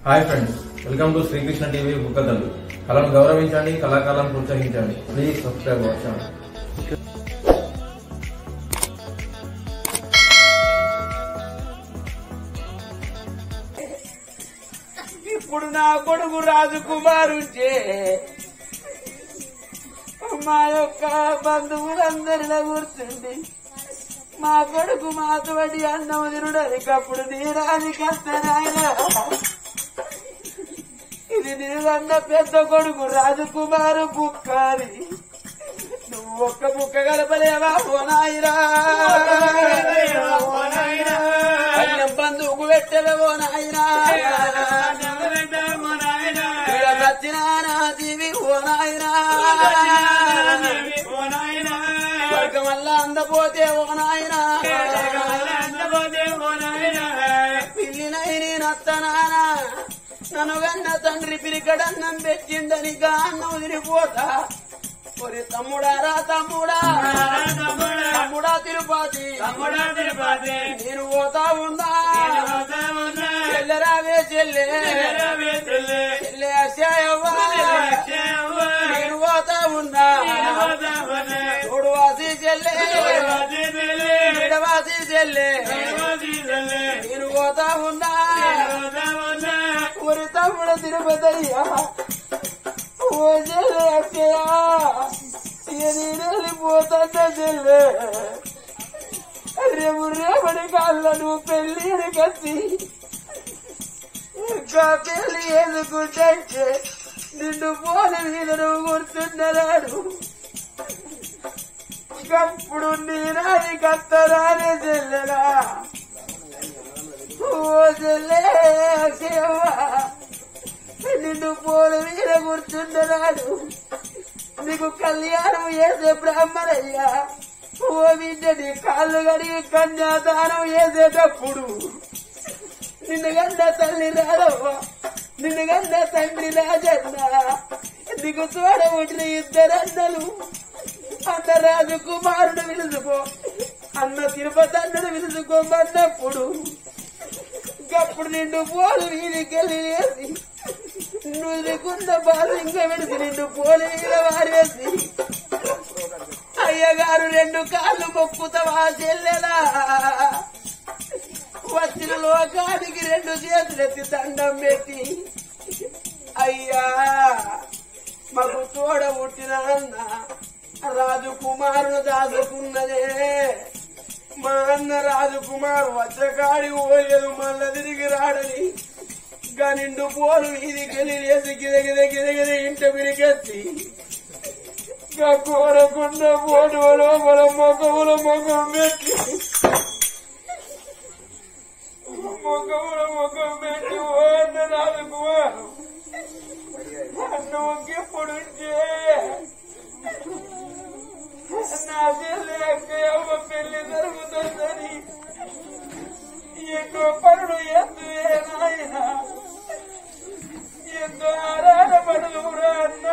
Hi friends welcome to Srikrishna TV బుక్కదల్లు కళను గౌరవించండి కళాకాలను ప్రోత్సహించండి ప్లీజ్ సబ్స్క్రైబ్ అవర్ ఛానల్ ఇప్పుడు నా కొడుకు రాజకుమారుంచే మా యొక్క బంధువులందరిలో కూర్చుండి మా కొడుకు మాతోటి అన్నం తిరుడనికి అప్పుడు నీరాది కష్టనాయన ఇది నీరన్న పెద్ద కొడుకు రాజకుమారు బుక్కారి నువ్వు ఒక్క బుక్క గడపలేవా ఓ నాయనా అన్నం బంధువుకు పెట్టలేవో నాయనా ఈడ సత్యనారాయణ దేవి ఓ నాయనా స్వర్గమల్లా అందపోతే ఓ నాయనా పిల్లినై నేను అత్తనానా నన్ను గన్న తండ్రి పిరికడన్నం పెట్టిందని గాన్నం తిరిగిపోతా ఒరి తమ్ముడారా తమ్ముడా తమ్ముడా తిరుపతి నేను పోతా ఉందా చెల్లెరావే చెల్లె చెల్లె అశాయవ్వా నేను పోతా ఉన్నా తోడువాసి చెల్లె విడవాసి చెల్లె నేను పోతా ఉన్నా ఒరి తమ్ముడు తిరుపతయ్యా ఓ చెల్లె అక్కయ్యా ఇక నేను వెళ్ళిపోతా చెల్లె రేపు రేపటి కాళ్ళ నువ్వు పెళ్ళిని కత్తి ఇంకా పెళ్లి ఎందుకుంటే నిన్ను పోలి మీద నువ్వు గుర్తున్నాడు ఇంకప్పుడు నీరాని కత్తరానే చెల్లెలా ఓ చెల్లె శివ నిన్ను పోలి మీద గుర్తున్నాడు నీకు కళ్యాణం చేసే బ్రాహ్మణయ్యా ఓ బిడ్డని కాళ్ళు కడిగి కన్యాదానం చేసేటప్పుడు నిన్ను గన్న తల్లి రాడవ్వ నిన్ను గన్న తండ్రి రాజన్న నీకు తోడ ఉండిన ఇద్దరన్నలు అన్న రాజు కుమారుడు విలుసుకో అన్న తిరుపతి అన్నడు విలుసుకోమన్నప్పుడు ఇంకప్పుడు నిన్ను పోలు వీధికెళ్ళి వేసి నువ్వు నీకున్న బాధ ఇంకా విడిచి నిన్ను పోలు మీద వారేసి అయ్యగారు రెండు కాళ్ళు మొక్కుతావా చెల్లెలా వచ్చిన లోకానికి రెండు చేతులెత్తి దండం పెట్టి అయ్యా మాకు తోడ పుట్టిన అన్న రాజకుమారుడు దాచుకున్నదే మా అన్న రాజకుమారు వజ్రకాడి పోలేదు మళ్ళా తిరిగి రాడని గా నిండు పోలు వీధికెళ్ళి లేసి గిదగిద గిదగిద ఇంట విరిగెత్తి గా కోరకుండ పోటు లోపల మొగముల మొగం పెట్టి మొగముల మొగం పెట్టి ఓ అన్న రాజకుమారు నువ్వు ఇంకెప్పుడుంటే నా చెల్లి అక్కయ్యమ్మ పెళ్లి జరుగుతుందని ఎన్నో పనులు ఎద్దువే నాయన ఎన్నో ఆరాట పనులు అన్న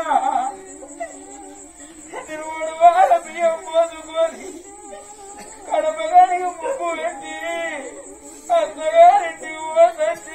తిరువుడు వాళ్ళ బియ్యం మోసుకొని కడపగానికి ముగ్గు పెట్టి అత్తగారింటికి పోతే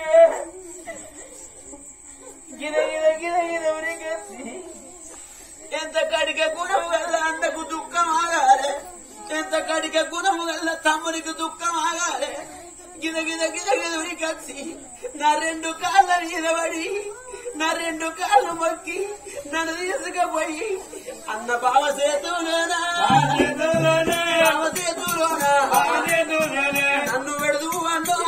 గిద గిద గిద గిద ఉరికెత్తి ఎంత కడిక గుణము వల్ల అన్నకు దుఃఖం ఆగాలే ఎంత కడిక గుణము వల్ల తమ్మునికి దుఃఖం ఆగాలే గిద గిద గిద గిద ఉరికొచ్చి నా రెండు కాళ్ళ మీద పడి నా రెండు కాళ్ళు మొక్కి నన్ను తీసుకుపోయి అన్న బావ చేతులోనా బావ చేతులోనా నన్ను పెడదు అన్నో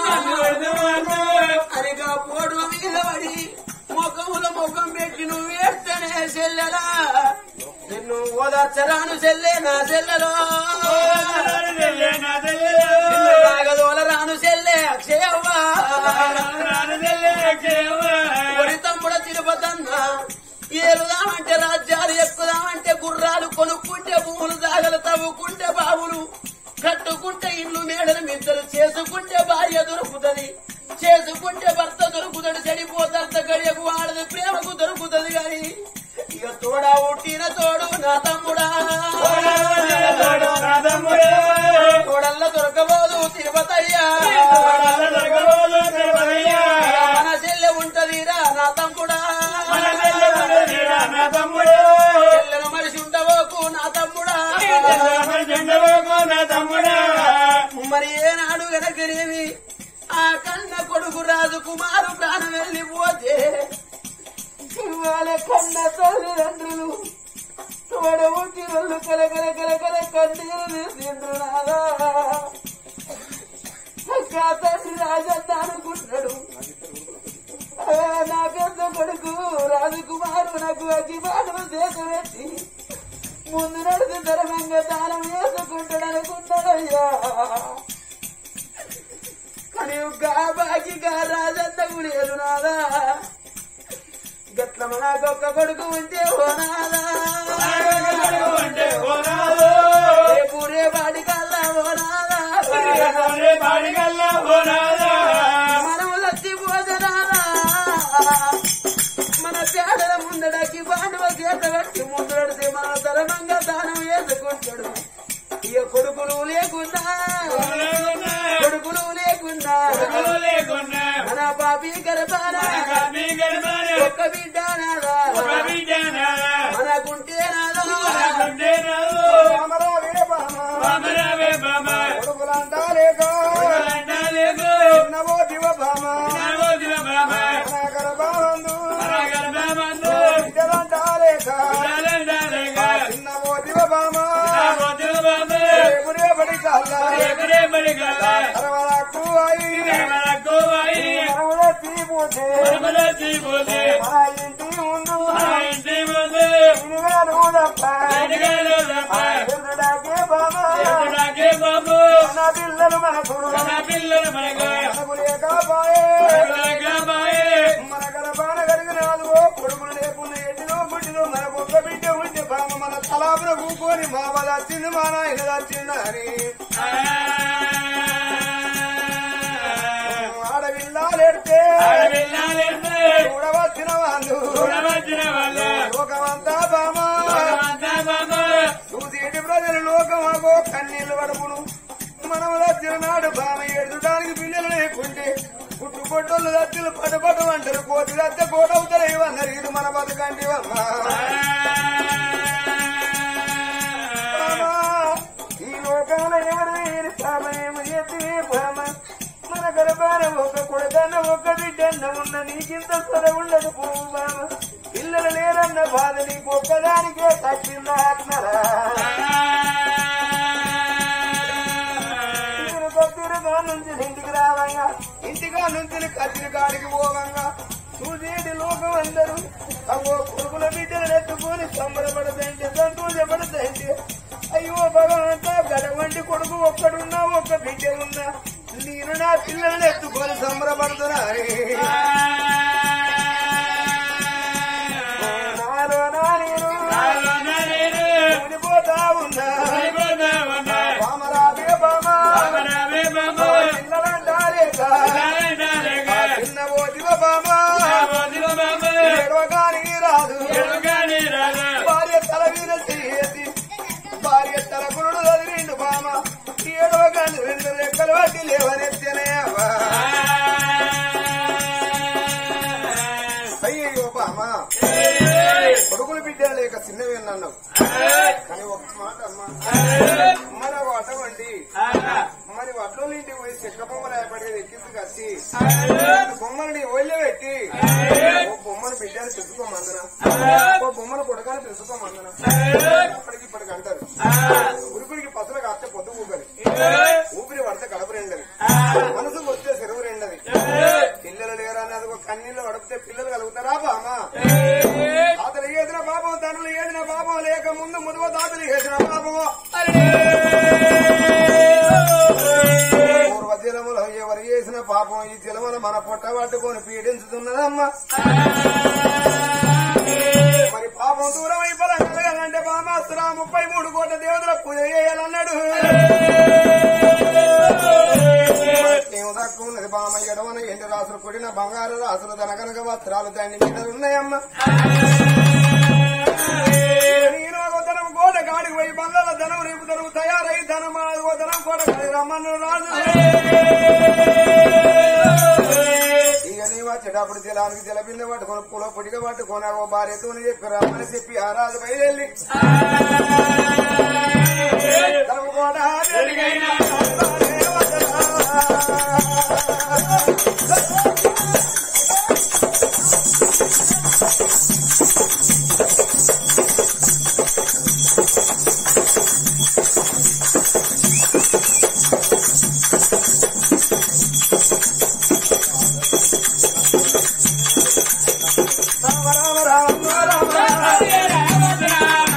అనిగా పోటు మీద పడి ముఖముల ముఖం పెట్టి నువ్వు వేస్తేనే చెల్లెలా నిన్ను ఓదార్చరాను చెల్లె నా చెల్లెలో నిన్ను నాగదోల రాను చెల్లె అక్షయవ్వా ఒరి తమ్ముడ తిరుపతన్న ఏరుదామంటే రాజ్యాలు ఎక్కుదామంటే గుర్రాలు కొనుక్కుంటే భూములు దాగలు తవ్వుకుంటే బావులు కట్టుకుంటే ఇల్లు మేడలు మిద్దలు చేసుకుంటే భార్య దొరుకుతుంది చేసుకుంటే భర్త దొరుకుతాడు చెడిపోతాంత గడియకు వాడదు ప్రేమకు దొరుకుతుంది గాని ఇక తోడా ఉట్టిన తోడు నా తమ్ముడా తోడల్ల దొరకబోదు తిరుపతయ్యా మన చెల్లె ఉంటది నా తమ్ముడా మన తెల్లవారు తీరా నా తమ్ముడు ఎల్లను మనిషి ఉండవోకు నా తమ్ముడా తెల్లవారు చెండవోకు నా తమ్ముడా మరి ఏనాడు వెనకనేమి ఆ కన్న కొడుకు రాజు కుమారు ప్రాణం వెళ్ళిపోతే వాళ్ళ కన్న తల్లిదండ్రులు తోడబుట్టి వాళ్ళు కలకల కలకల కన్నీరు తీసిండ్రు నాదా అక్క తండ్రి రాజన్న అనుకుంటాడు ఆ, నా పెద్ద కొడుకు రాజకుమారు నాకు అగ్గిపాటలు చేసి ముందు నడిచి ధర్మంగా దానం వేసుకుంటాడు అనుకుంటాడయ్యా కానీ బాకి రాజంత లేదు నాదా గట్ల నాకొక్క కొడుకు ఉంటే ఓ నాదా అంటే ఓనాలు రేపు రేపాటి కల్లా ఓ నాదా రే బాడిగల్లా ఓనాలా మనం లచ్చిపోతే నాదా మన పేదల ముందడకి బాండవ చేత కట్టి ముందడితే మన ధర్మంగా దానం వేసుకుంటాడు ఇక కొడుకులు లేకుండా కొడుకులు లేకుండా లేకున్నా మన పాపి గర్భాన మీ గర్భాన ఒక్క బిడ్డ నాదా ఒక బిడ్డనా మనకుంటే నాదా ఉంటే నావు బామరావే బామ కొడుకులంటా లేక అంటా లేకు నవో దివ భామ నావో దివ బామ గర్భానందు మన గర్భమందు బిడ్డలంటా లేక చాలంటా లేక చిన్నవో దివ భామ నావో దివ బామ రేపుడే బడి కల్లా రేపరే బడిగల్లా కరవలకు అయి కరవరకు అయి మనముల తీపోతే మనమల జీవోదే మన ఇంటి ముందు మన ఇంటి ముందు ఇనుగాను తప్ప ఎడగాలో తప్ప ఎదుడాకే భామ ఎక్కడాకే బాబు మన పిల్లలు మనకు మన పిల్లలు మనకు మనకు లేకపోయే మనగాబాయే మన గర్భాన కలిగినాదు కొడుకులు లేకుండా ఎడ్డిలో గుడ్డిలో మన ఒక్క బిడ్డ ఉంటే బామ మన తలాపున కూకొని మా వాళ్ళ వచ్చింది మా నాయన వచ్చిందని ఆడవిల్లాలెడితే ఆడపిల్లాలంటే చూడవచ్చిన వాళ్ళు చూడవచ్చిన వాళ్ళు లోకమంతా బామ అంతా బాబు చూసేటి ప్రజలు లోకమాగో కన్నీళ్లు పడుకును మనం వచ్చిన నాడు బామ ఎడుదానికి పిల్లలు లేకుంటే పుట్టు పొట్టోళ్ళు దత్తులు పటపటు అంటారు కోటి దత్త కోటవుతారు ఇవన్నారు ఇది మన బతుకంటి ఈ లోకాల ఎవరు వీరి సమయం ఎత్తి బామ మన గర్భాన ఒక కొడదన్న ఒక బిడ్డన్న ఉన్న నీకింత సొర ఉండదు పువ్వు బామ పిల్లలు లేరన్న బాధ నీకు ఒక్కదానికే తగ్గిందా ఆత్మరా తిరుగా నుంచి ఇంటికి రావంగా ఇంటిగా నుంచి కత్తిన కాడికి పోవంగా చూసేటి లోకం అందరూ అవ్వో కొడుకుల బిడ్డలు ఎత్తుకొని సంబరపడదంటే సంతోషపడదంటే అయ్యో భగవంతా గడవంటి కొడుకు ఒక్కడున్నా ఒక్క బిడ్డ ఉన్నా నేను నా పిల్లల్ని ఎత్తుకొని సంబరపడుతున్నా నాలో నా నేను ఊడిపోతా ఉన్నా రామరాజే బామా పిల్లలంటారే చిన్న ఓదివ బామా ఏడవగాని రాదు భార్య తల మీద చేసి భార్య తల గురుడు చదివిండు బామ ఏడవగాని రెండు లెక్కలు వడ్డీ లేవనెత్తనే అయ్యో బామ కొడుకులు బిడ్డలు లేక చిన్నవి అన్నావు కానీ ఒక్క మాట అమ్మా మన అటువంటి మరి వడ్లో ఇంటికి పోయి చెక్క బొమ్మలు ఏర్పడేది ఎక్కించి కచ్చి బొమ్మని ఒళ్ళో పెట్టి ఓ బొమ్మను బిడ్డని తెచ్చుకోమందన ఓ బొమ్మను కొడకాన్ని తెచ్చుకోమందన అప్పటికి ఇప్పటికి అంటారు ఉరుకుడికి పసలు కాస్తే పొద్దు ఊగలి ఊపిరి పడితే కడప రెండది మనసు వస్తే సెలవు రెండది పిల్లలు లేరని అది ఒక కన్నీళ్ళు అడిపితే పిల్లలు కలుగుతారా బామా తాతలు ఏదిన పాపం తండ్రులు ఏదిన పాపం లేక ముందు ముదువ తాతలు ఏదిన పాపము పూర్వ జలములు ఎవరు చేసిన పాపం ఈ జలములు మన పొట్ట పట్టుకొని పీడించుతున్నదమ్మా మరి పాపం దూరం అయిపోవాలంటే బామాసురా ముప్పై మూడు కోట్ల దేవతల పూజ చేయాలన్నాడు ఏమో తక్కువ ఉన్నది బామ ఎడవన ఎండు రాసులు కొడిన బంగారు రాసులు దనకనక వస్త్రాలు దండి మీద ఉన్నాయమ్మా నేను ఒక ధనం కోట కాడికి పోయి బంగాళ ధనం రేపు ధనం తయారై ధనం ఓ ధనం కోట కాడికి రమ్మను రాజు ఇక నీ వచ్చట వచ్చేటప్పుడు జలానికి జలబింద పట్టుకొని కుల పొడిగా పట్టుకొని ఓ భార్యతో చెప్పి రమ్మని చెప్పి ఆ రాజు బయలుదేరి తనకు కూడా వెలుగైన రామ రామ రామ రామ రామ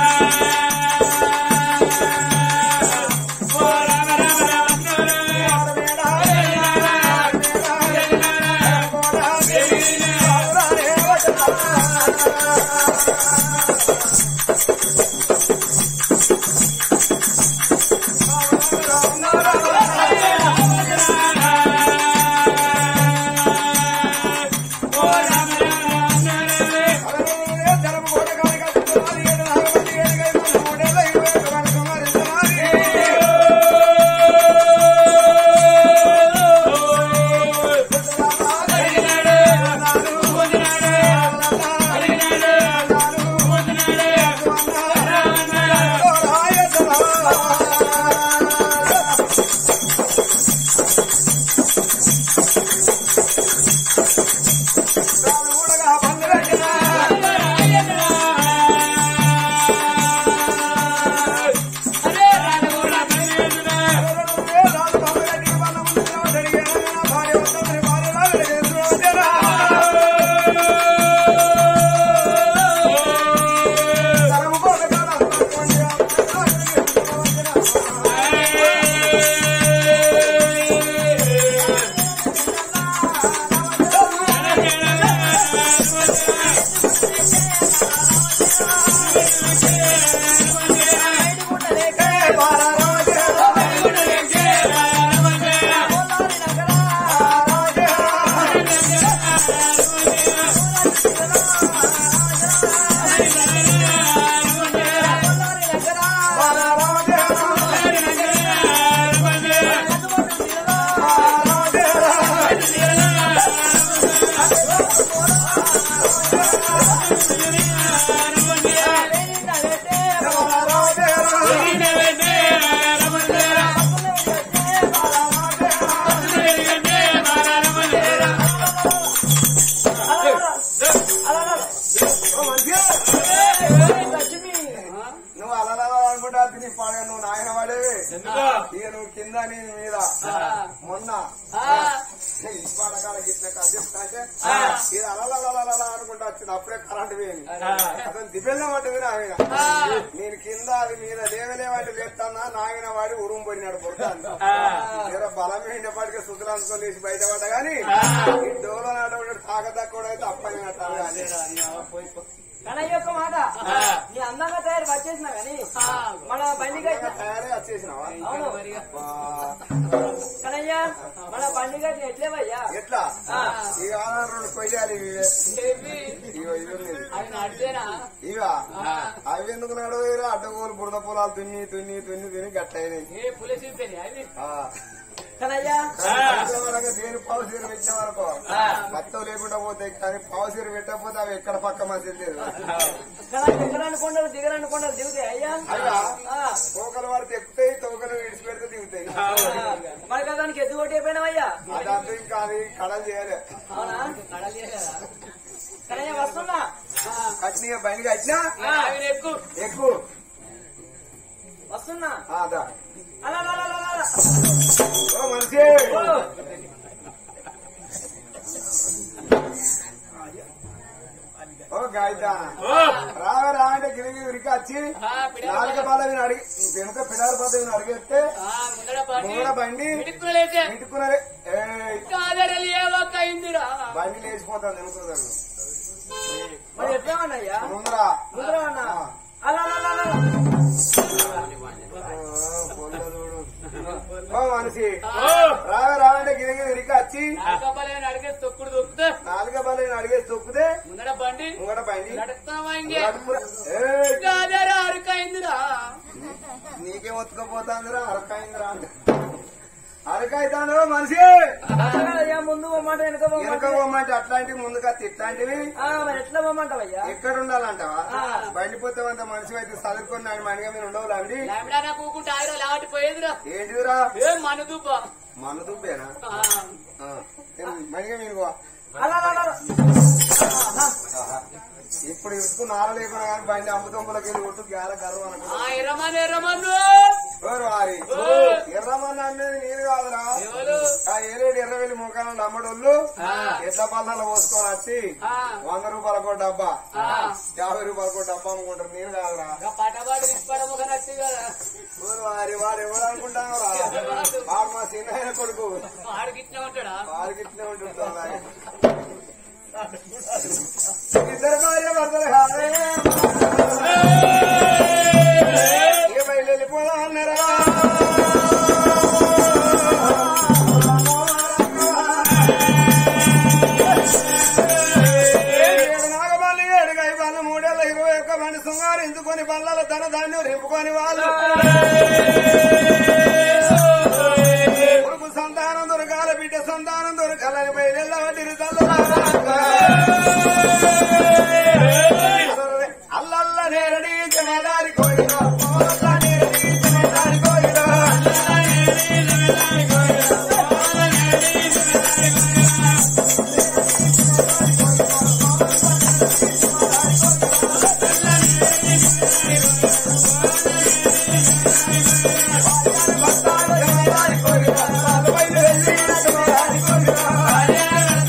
నువ్వు అలా అనుకుంటా తిని పాడగా నువ్వు నాయన వాడేవి ఇక నువ్వు కింద నేను మీద మొన్న ఈ పాడకాల గిట్ల చెప్తా అంటే ఇది అలా అనుకుంటా వచ్చింది అప్పుడే కరెంట్ పోయింది అతను దిబ్బెళ్ళ పడ్డది నా మీద నేను కింద అది మీద లేవలేవాటి లేస్తానా నాయన వాడి ఉరుము పడినాడు పుడతాను తీర బలం ఏంటప్పటికే సుతులంతో లేచి బయటపడ్డా గాని ఈ డోల నాట తాగదక్కుడు అయితే అప్పయినట్టు కానీ కానీ ఈ యొక్క మాట నీ అందంగా తయారు వచ్చేసినా కానీ మన బండికి అయితే తయారే వచ్చేసినావా అవును అబ్బా. కనయ్య మన బండికి అయితే ఎట్లేవయ్యా ఎట్లా ఈ ఆధారం రెండు కొయ్యాలి ఇవే ఇగో ఇవి ఉన్నాయి. అవి నడితేనా ఇవా అవి ఎందుకు నడవేరు అడ్డగోలు బురద పొలాలు తున్ని తున్ని తున్ని తున్ని గట్టయినాయి ఏ పులిసి అవి కనయ్య దేని పావు సీర పెట్టిన వరకు మొత్తం లేకుండా పోతాయి కానీ పావు సీర పెట్టకపోతే అవి ఎక్కడ పక్క మంచి లేదు కనయ్య ఎక్కరాని కొండలు దిగరాని కొండలు దిగుతాయి అయ్యా అయ్యా ఆ, తోకలు వాడితే ఎక్కుతాయి తోకలు విడిచి పెడితే దిగుతాయి మనకి దానికి ఎద్దు కొట్టి అయిపోయినావయ్యా అదంతా ఇంకా అది కడలు చేయాలి అవునా కడలే కదా కనయ్య వస్తున్నా కట్టిన బండి కట్టినా అవి ఎక్కువ ఎక్కువ వస్తున్నా అదా అలా అలా, అలా, అలా, అలా. ఓ మనిషి ఓ, ఓ గాయత రావ రా అంటే గిరిగి ఉరికి వచ్చి నాలుక పదవిని అడిగి వెనుక పిల్లల పదవిని అడిగేస్తే ముందర పడి ముంగడ బండి పిడుక్కులేసే ఇంటుకున్నది ఏయ్, కాదరలు ఏ ఒక్క అయిందిరా బండి లేచిపోతాను వెనుకోదాడు మరి ఎట్లా అన్నయ్యా ముందరా ముందర అన్నా అలా అలా, అలా, అలా. ఓ, పొల్ల చూడు. ఓ మనిషి రావ రా అంటే గిరిగి ఉరికి వచ్చి నాకపలేని అడిగే తొక్కుడు దొక్కుతే నాలుక పదవిని అడిగేసి తొక్కితే ముందర బండి ముంగడ బండి నడుస్తావా ఇంకే నడుపురా. ఏయ్, కాదర అరకైందిరా నీకేం ఒత్తుకపోతాందిరా అరకాయిందిరా అరకైతాను మనిషి అట్లా కాదయ్యా ముందు ఓ మాట వెనక ఓ మాట వెనక పోమంటే అట్లా అట్లాంటివి ముందుగా ఇట్లాంటివి ఆ, మరి ఎట్లా పోమంటావయ్యా ఎక్కడ ఉండాలంటావా ఆ. బండిపోతే అంత మనిషి అయితే చదువుకున్నాడు మనిగా మీరు ఉండవు ఆవిడి లామిడానా కూకుంటే ఆయన లాంటి పోయేదిరా ఏంటిదిరా ఏ మన దుబ్బ మన దుబ్బేనా ఆ. మనిగా మీరు అలా అలా, అలా. ఇప్పుడు ఇసుకు నార లేకుండా కానీ బండి అమ్ముతొమ్ములకి వెళ్ళి కొట్టు గ్యాల గర్వం అనుకో ఆ ఎర్రమని ఎర్రమన్ను ఎవరు వారి ఎర్రమన్న అనేది నేను కాదురా ఎవరు ఆ ఏలేడు ఎర్రవెల్లి ముఖాలను అమ్మడోళ్ళు ఆ. ఎట్ల పళ్ళలో పోసుకొని వచ్చి ఆ. వంద రూపాయలకో డబ్బా ఆ. యాభై రూపాయలకో డబ్బా అమ్ముకుంటారు నేను కాదురా ఇంకా పటపాటు ఇప్పడముఖ నచ్చి కదా ఎవరు వారి వాడు ఎవరు అనుకుంటాను రా వాడు మా చిన్న కొడుకు వాడికి ఇచ్చిన ఉంటాడా వారికి ఇట్లే ఉంటుంటారు వారి. ఇద్దరు భార్య భర్తలు కాదే ఇక బయలు వెళ్ళిపోదా అన్నారా ఏడు నాగమల్లి ఏడు గైబాలు మూడేళ్ళ ఇరవై ఒక్క మంది సుమారు ఇందుకొని బల్లల ధన ధాన్యం రింపుకొని వాళ్ళు కొడుకు సంతానం దొరకాల బిడ్డ సంతానం దొరకాలని బయలుదేరి అల్లల్ల నేరడి జమదారి కోయిలో అల్ల నేరడి జమదారి కోయిలో జమదారి కోయిలో అల్ల బయలుదేరి జమదారి కోయిలో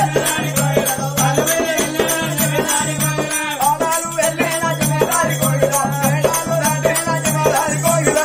పాదాలు వెళ్ళేల జమదారి కోయిలో వేడాలు రాటేల జమదారి కోయిలో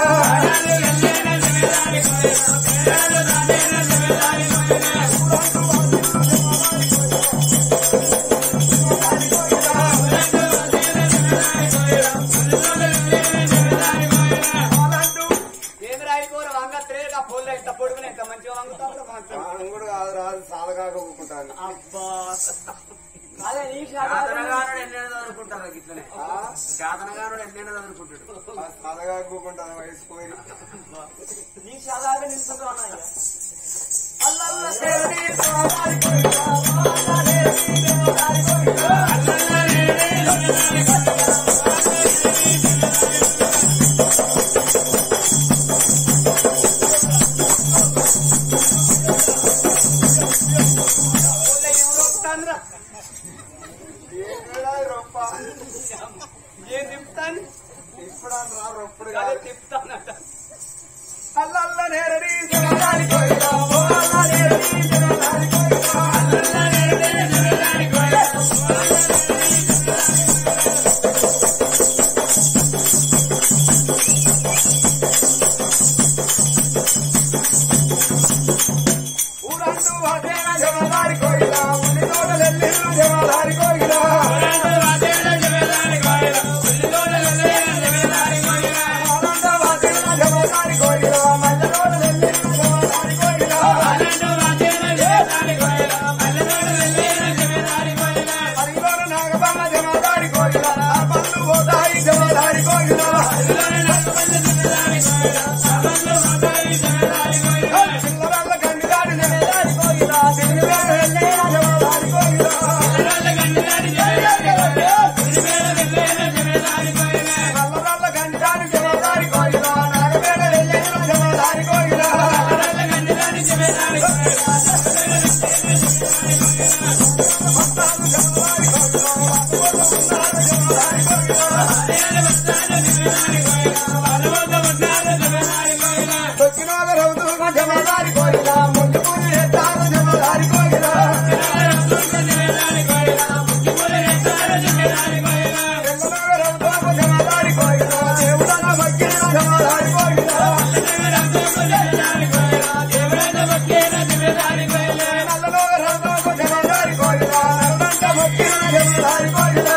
ఏమి రాయిపోరు వంగ త్రేగా పొల్ల ఎంత పొడుగున ఎంత మంచిగా వంగుతావు మంచిగా వాడు కూడా కాదు రాదు సాలగాక ఊరుకుంటాను అబ్బా అదే నీ శాఖ జాతనగానుడు ఎన్నైనా చదువుకుంటారు ఇట్లనే జాతనగానుడు ఎన్నైనా చదువుకుంటాడు సాలగా ఊరుకుంటాను వయసు పోయి నీ శాఖ నిలుచుకుంటూ అన్నా పొల్ల ఎవరు వస్తానురా ఏంటో రొప్ప ఏం తిప్పుతాను ఇప్పుడు రా రొప్పుడు అదే కాదు తిప్పుతానట అల్లల్ల నేరడి జమదారి కోయిలో అల్ల నేరడి జమదారి కోయిలో అల్ల నేరడి జమదారి కోయిలో ఊరంటూ అదేన జమదారి కోయిలో ఉల్లి తోటలెల్లిరు జమదారి కోయిలో ఆనంద వాదేన జమదారి కోయిలో మధ్య తోటలెల్లిరు జమదారి కోయిలో హరిలోన నాగబామ జమదారి కోయిలో ఆ పళ్ళు పోతాయి జమదారి కోయిలో పిల్లవాళ్ళ గండిదారి జమదారి కోయిలో తిరిగి వెళ్ళేన జమదారి కోయిలో నల్లరాళ్ళ గండిదారి జమదారి కోయిలో నాగవేడ వెళ్ళేన జమదారి కోయిలో దొక్కినాగ రౌతు జమదారి కోయిలో ముందు పూజ చేస్తారు జమదారి కోయిలో తెల్లనాగ రౌతు జమదారి కోయిలో దేవుడన భక్తిన జమదారి కోయిలో నల్లలోగ రౌతు జమదారి కోయిలో నల్లంట భక్తిన జమదారి కోయిలో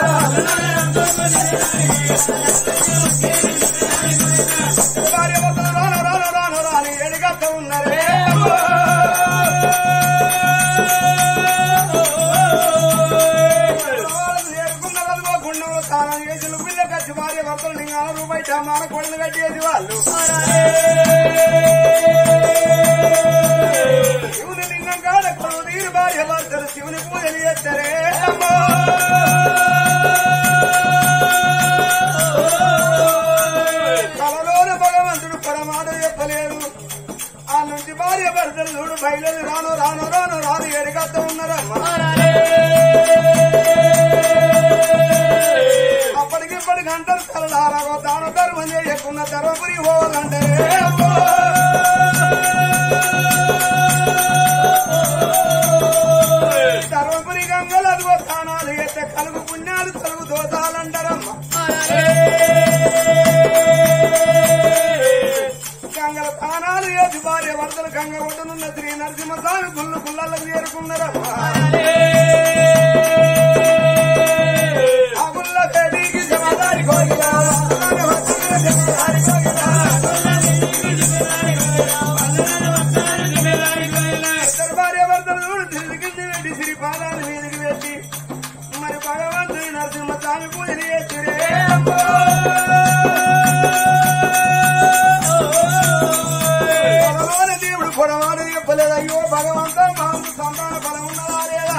భార్యభర్తలు రాను రాను రాను రాని ఎడిగట్ట ఉన్నరే ఏడుకున్న వల్వ గుండము స్నానం చేసి పిల్ల కచ్చి భార్య భర్తలు లింగాల రూపాయి మాన కొడలు కట్టేది వాళ్ళు శివుని లింగం కాడ కొడు నీరు భార్య భర్తలు శివుని పూజలు చేస్తారే అమ్మో. కలలోని భగవంతుడు పరమాడు చెప్పలేదు ఆ నుంచి భార్య భర్తలు చూడు బయలు రాను రాను రాను రాను ఎడగత్త ఉన్నారమ్మా అప్పటికిప్పటికి అంటారు తలదారాగో తాను ధర్మం చేయకున్న ధర్మపురి పోవాలంటే ధర్మపురి గంగలు అదిగో స్థానాలు ఎత్తే కలుగు పుణ్యాలు కలుగు దోషాలంటారమ్మా గంగల స్థానాలు ఏది భార్య వరదలు గంగ ఒడ్డునున్న శ్రీ నరసింహస్వామి గుళ్ళు గుళ్ళకు చేరుకున్నారమ్మా ఆ గుళ్ళ పేటీకి జమదారి కోరిగా జమదారి కోరిగా ఇద్దరు భార్య భర్తలు చూడు తిరిగి పెట్టి శ్రీ పాదాలు మీదకి పెట్టి మరి భగవంతుని నరసింహస్వామి పూజలు చేసిరే పొడవాని దేవుడు పొడవాడు చెప్పలేదు అయ్యో భగవంత మాకు సంతాన ఫలం ఉన్నదా లేదా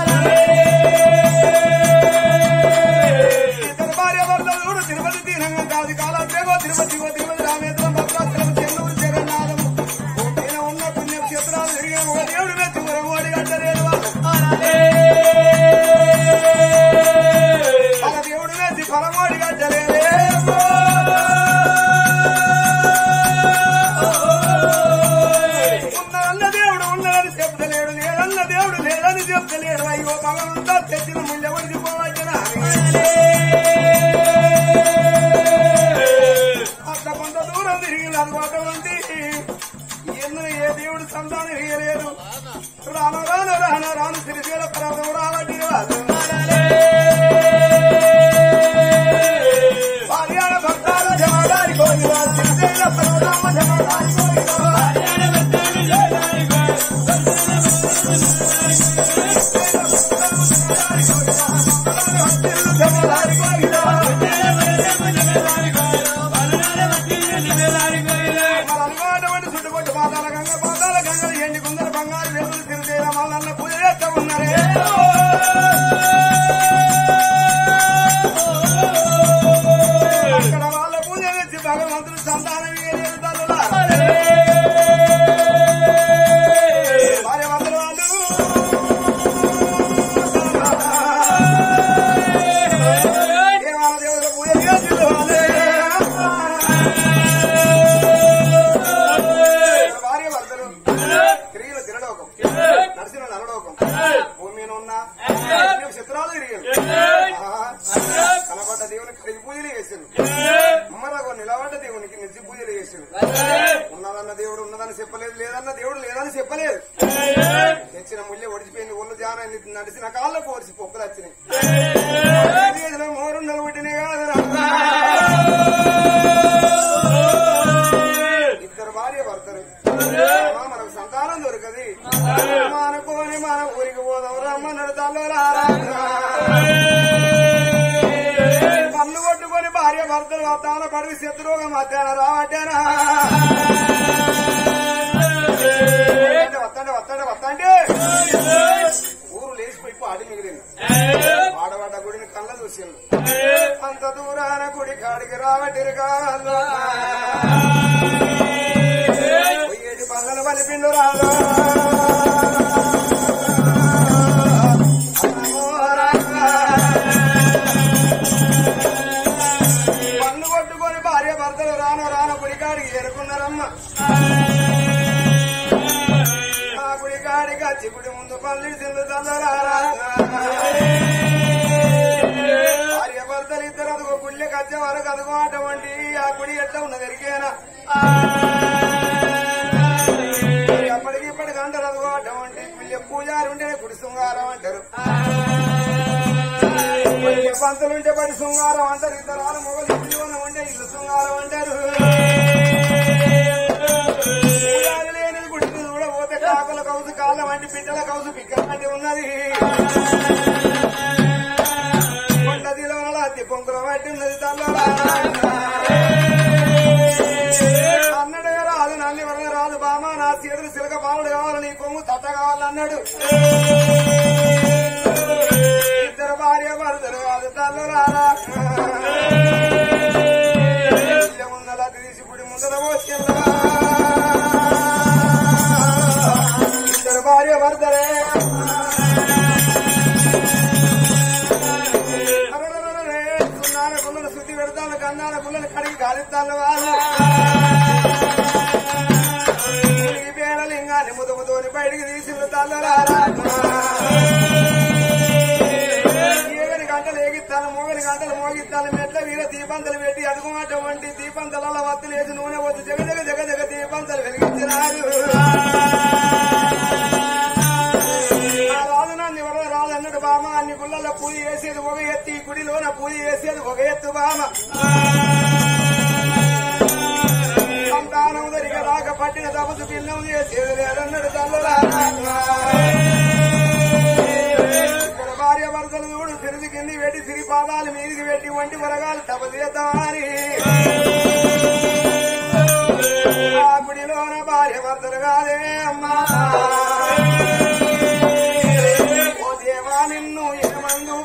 ఇద్దరు భార్య భర్తలు చూడు తిరుపతి తీరంగం కాదు కాలాద్రేగో తిరుపతి గో తిరుపతి రామేశ్వరం భద్రాచలం చెన్నూరు జగన్నాథం పైన ఉన్న పుణ్యక్షేత్రాలు తిరిగే ఒక దేవుడు మెచ్చి ఉరమోడి కట్టలేదు మన దేవుడు మెచ్చి పరమోడి కట్టలేదే ఉన్నదన్న దేవుడు ఉన్నదని చెప్తలేడు లేదన్న దేవుడు లేదని చెప్తలేడు అయ్యో భగవంతా తెచ్చిన ముందు ఎవరికి పోవచ్చనా అట్లా కొంత దూరం తిరిగి అటువంటి ఎందుకు ఏ దేవుడు సంతానం ఇయ్యలేదు రాను రాను రాను రాను సిరిశీల పర్వతం రావట్టి రాదు భార్యాల భక్తాల జమదారి కోరిగా సిరిశీల పర్వతమ్మ జమదారి కోరిగా జమదారి కోరిగా మన అనుమానమైన చుట్టుపట్టు పాదాల గంగ పాదాల గంగలు ఎండి కుందర బంగారు వేపులు తిరుచేయ మల్లన్న పూజ చేస్తా ఉన్నారే అక్కడ వాళ్ళ పూజ చేసి భగవంతుడు సంతానం ఇయ్యలేదు తల్లులారా. భార్య భర్తలు వాళ్ళు దేవాల దేవుల పూజ చేసి వాళ్ళే. భార్య భర్తలు తిరిగిన తిరలోకం నడిచిన నరలోకం భూమి మీద ఉన్న శత్రురాలు తిరిగారు కనబడ్డ దేవుని కడిగి పూజలు చేశారు మరొక నిలబడ్డ దేవునికి నిజ పూజలు చేశారు ఉన్నదన్న దేవుడు ఉన్నదని చెప్పలేదు లేదన్న దేవుడు లేదని చెప్పలేదు తెచ్చిన ముళ్ళే ఒడిచిపోయింది ఒళ్ళు జాన నడిచిన కాళ్ళ పోడిచి పొక్కులు వచ్చినాయి చేసిన మోరుండలు పుట్టినాయి కాదు ఇద్దరు భార్య భర్తలు అమ్మా, మనకు సంతానం దొరకది అనుకోని మన ఊరికి పోదాం రమ్మన్నాడు తల్లోలారా పన్ను కొట్టుకొని భార్య భర్తలు వద్దాన పడికి శత్రువుగా మధ్యాహ్న రావట్టానా వత్తండి వత్తండి వత్తండి ఊరు లేచిపోయి పాడి మిగిలింది ఆడబడ్డ గుడిని కళ్ళ చూసిండు అంత దూరాన గుడి కాడికి రావట్టిరు కాళ్ళు పొయ్యేటి పళ్ళను పలిపిండు రాదు పన్ను కొట్టుకొని భార్య భర్తలు రాను రాను గుడికాడికి చేరుకున్నారమ్మ ఆ గుడికాడికి వచ్చి గుడి ముందు పల్లి సింధు చల్లరారా భార్య భర్తలు ఇద్దరు అదిగో గుళ్ళకి వచ్చే వరకు అదిగో అటువంటి ఆ గుడి ఎట్లా ఉన్నది ఎరికేనా ఎప్పటికి ఇప్పటికి అంటారు అదిగో అటువంటి పిల్ల పూజారి ఉంటే గుడి శృంగారం అంటారు పిల్ల పంతులుంటే పడి శృంగారం అంటారు ఇద్దరు ఆరు మొగలు ఇల్లు ఉంటే ఇల్లు శృంగారం అంటారు పూజారి లేని గుడికి చూడబోతే కాకుల కౌసు కాళ్ళ వంటి పిట్టల కౌసు పిక్కల వంటి ఉన్నది కొండదిలో అత్తి పొంగు ఇద్దరు భార్య భర్తలు కాదు తల్లులారా ముందర తీసి పుడి ముందర పోసుకెళ్ళా ఇద్దరు భార్య భర్తలే అరరరరే, సున్నాల గుళ్ళను శుద్ధి పెడతాను కన్నాల గుళ్ళను కడిగి గాలిస్తాను వాళ్ళు ఈ పేర లింగాన్ని ముదుముతోని బయటికి తీసిన తల్లరారా ఏగని గంటలు ఏగిస్తాను మోగని గంటలు మోగిస్తాను మెట్ల వీర దీపంతలు పెట్టి అడుగుమాట వంటి దీపంతల వత్తులు వేసి నూనె వద్దు జగ జగ జగ జగ దీపంతలు వెలిగించినారు ఆ రాజు నన్ను ఎవరో రాజు అన్నాడు బామ అన్ని గుళ్ళల్లో పూజ చేసేది ఒక ఎత్తి ఈ గుడిలోన పూజ చేసేది ఒక ఎత్తు బామ సంతానం దరిగా రాక పట్టిన తపసు పిల్లం చేసేది లేదన్నాడు తల్లలారా ఇక్కడ భార్య భర్తలు చూడు సిరిది కింది పెట్టి సిరి పాదాలు మీదికి పెట్టి వంటి వరగాలు తప చేద్దామని ఆ గుడిలోన భార్య భర్తలు కాదే అమ్మా ఓ దేవా నిన్ను ఏమందు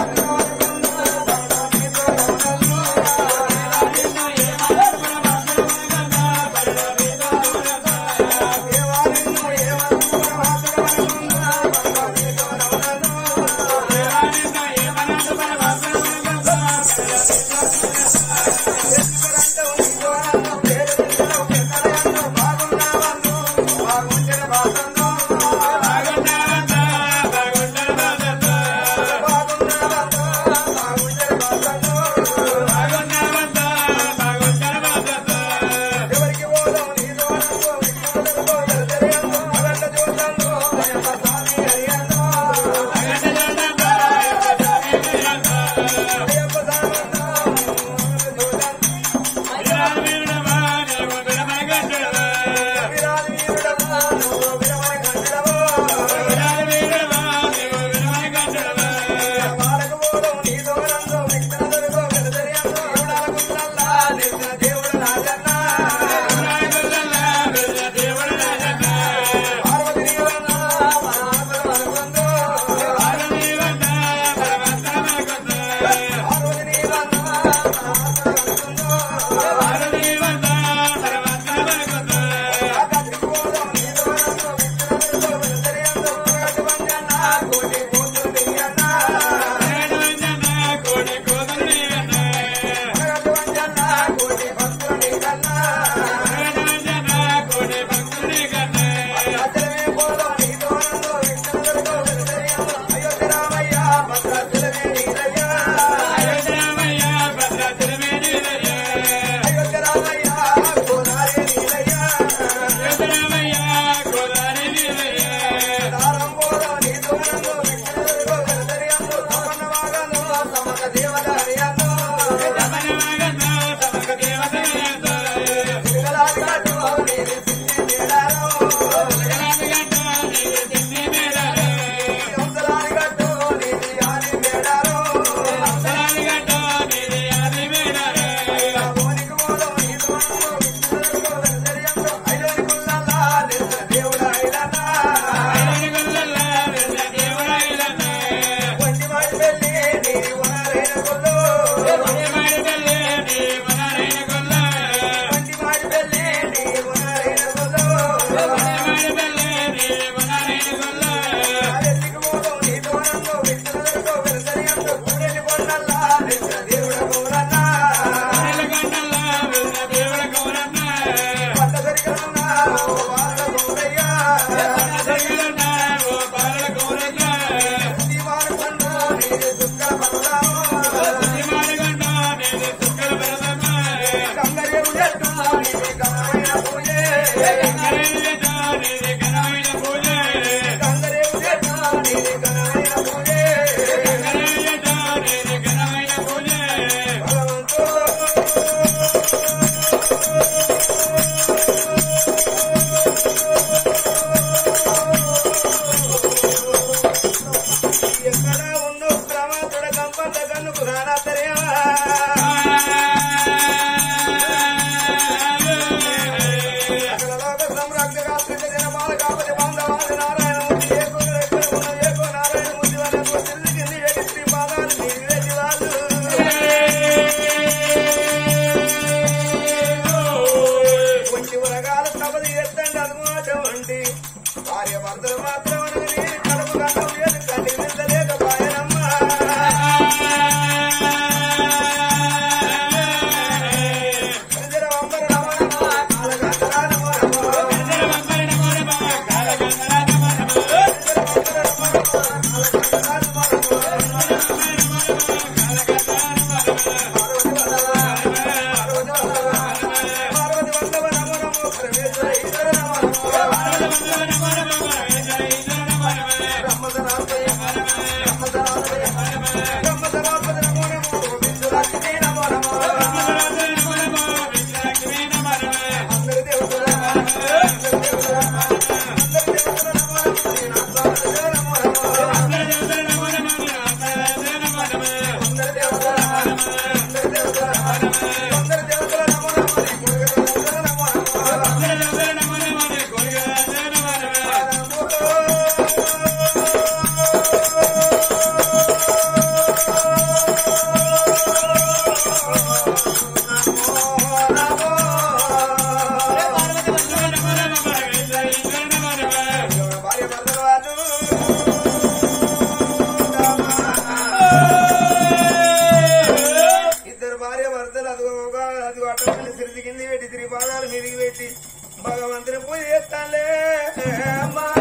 ఎవరికి పోదాం నీతో నారాయణ భార్య భర్తల వాళ్ళు ఇద్దరు భార్య భర్తలు అది ఒక అది అటువంటి సిరిది కింది పెట్టి తిరిగి పాదాలు మీదికి పెట్టి భగవంతుని పూజ చేస్తాలే అమ్మా